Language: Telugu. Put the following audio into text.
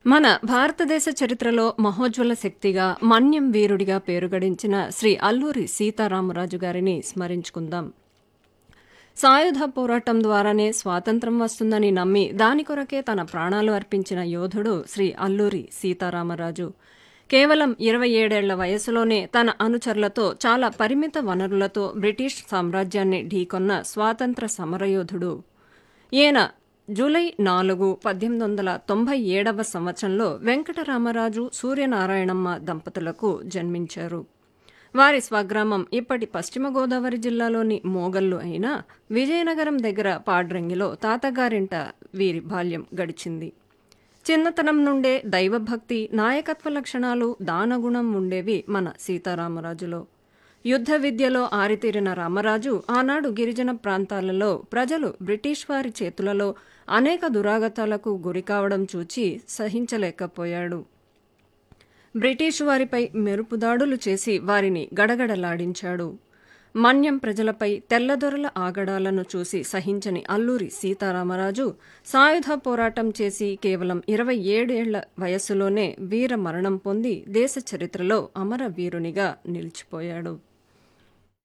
మన భారతదేశ చరిత్రలో మహోజ్వల శక్తిగా మన్యం వీరుడిగా పేరుగడించిన శ్రీ అల్లూరి సీతారామరాజు గారిని స్మరించుకుందాం సాయుధ పోరాటం ద్వారానే స్వాతంత్రం వస్తుందని నమ్మి దాని కొరకే తన ప్రాణాలు అర్పించిన యోధుడు శ్రీ అల్లూరి సీతారామరాజు కేవలం ఇరవై ఏడేళ్ల వయసులోనే తన అనుచరులతో చాలా పరిమిత వనరులతో బ్రిటిష్ సామ్రాజ్యాన్ని ఢీకొన్న స్వాతంత్ర సమరయోధుడు ఈయన జూలై నాలుగు పద్దెనిమిది వందల తొంభై ఏడవ సంవత్సరంలో వెంకటరామరాజు సూర్యనారాయణమ్మ దంపతులకు జన్మించారు వారి స్వగ్రామం ఇప్పటి పశ్చిమ గోదావరి జిల్లాలోని మోగల్లు అయిన విజయనగరం దగ్గర పాడ్రంగిలో తాతగారింట వీరి బాల్యం గడిచింది చిన్నతనం నుండే దైవభక్తి నాయకత్వ లక్షణాలు దానగుణం ఉండేవి మన సీతారామరాజులో యుద్ధ విద్యలో ఆరితేరిన రామరాజు ఆనాడు గిరిజన ప్రాంతాలలో ప్రజలు బ్రిటిష్ వారి చేతులలో అనేక దురాగతాలకు గురికావడం చూచి సహించలేకపోయాడు బ్రిటిష్ వారిపై మెరుపుదాడులు చేసి వారిని గడగడలాడించాడు మన్యం ప్రజలపై తెల్లదొరల ఆగడాలను చూసి సహించని అల్లూరి సీతారామరాజు సాయుధ పోరాటం చేసి కేవలం ఇరవై ఏడేళ్ల వయస్సులోనే వీర మరణం పొంది దేశ చరిత్రలో అమర వీరునిగా నిలిచిపోయాడు